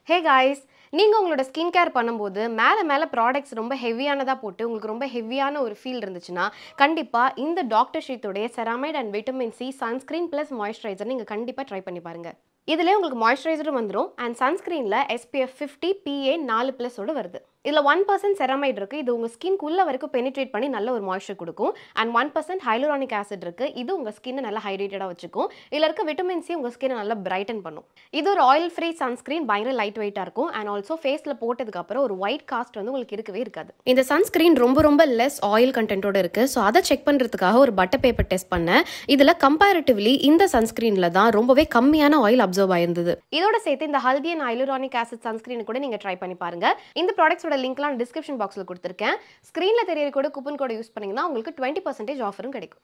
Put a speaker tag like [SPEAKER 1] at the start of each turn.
[SPEAKER 1] hey guys நீங்கள் உங்களோட skin care பண்ணும்போது மேலே மேலே ப்ராடக்ட்ஸ் ரொம்ப ஹெவியானதாக போட்டு உங்களுக்கு ரொம்ப ஹெவியான ஒரு ஃபீல் இருந்துச்சுன்னா கண்டிப்பாக இந்த டாக்டர் ஷீத்தோடைய ceramide and vitamin C sunscreen plus moisturiser நீங்கள் கண்டிப்பாக ட்ரை பண்ணி பாருங்கள் இதில் உங்களுக்கு மாய்ஸ்சரைசரும் வந்துடும் அண்ட் சன்ஸ்க்ரீனில் SPF 50 PA நாலு ப்ளஸோடு வருது இதில் ஒன் பர்சன்ட் செரமைட் இருக்குது இது உங்கள் ஸ்கின்குள்ளே வரைக்கும் பெனிட்ரேட் பண்ணி நல்ல ஒரு மாய்ஸ்சர் கொடுக்கும் and one percent hyaluronic acid இருக்குது இது உங்கள் ஸ்கின்னை நல்லா ஹைட்ரேட்டடாக வச்சுக்கும் இதில் இருக்க விட்டமின் சி உங்கள் ஸ்கின்னை நல்லா பிரைட்டன் பண்ணும் இது ஒரு ஆயில் ஃப்ரீ சன்ஸ்க்ரீன் பயங்கர லைட் வெயிட்டாக இருக்கும் அண்ட் ஆல்சோ ஃபேஸில் போட்டதுக்கப்புறம் ஒரு ஒயிட் காஸ்ட் வந்து உங்களுக்கு இருக்கவே இருக்காது இந்த சன்ஸ்க்ரீன் ரொம்ப ரொம்ப லெஸ் ஆயில் கண்டென்ட்டோட இருக்குது ஸோ அதை செக் பண்ணுறதுக்காக ஒரு பட்டர் பேப்பர் டெஸ்ட் பண்ணேன் இதில் கம்பேரிட்டிவ்லி இந்த சன்ஸ்க்ரீனில் தான் ரொம்பவே கம்மியான ஆயில் அப்சர்வ் ஆயிருந்தது இதோட சேர்த்து இந்த haldi and hyaluronic acid sunscreen கூட நீங்கள் ட்ரை பண்ணி பாருங்க இந்த ப்ராடக்ட்ஸோட லிங்க்லாம் டிஸ்கிரிப்ஷன் பாக்ஸில் கொடுத்துருக்கேன் ஸ்க்ரீனில் தெரியற கூட கூப்பன் கோட் யூஸ் பண்ணீங்கன்னா உங்களுக்கு டுவெண்ட்டி பர்சன்டேஜ் ஆஃபரும் கிடைக்கும்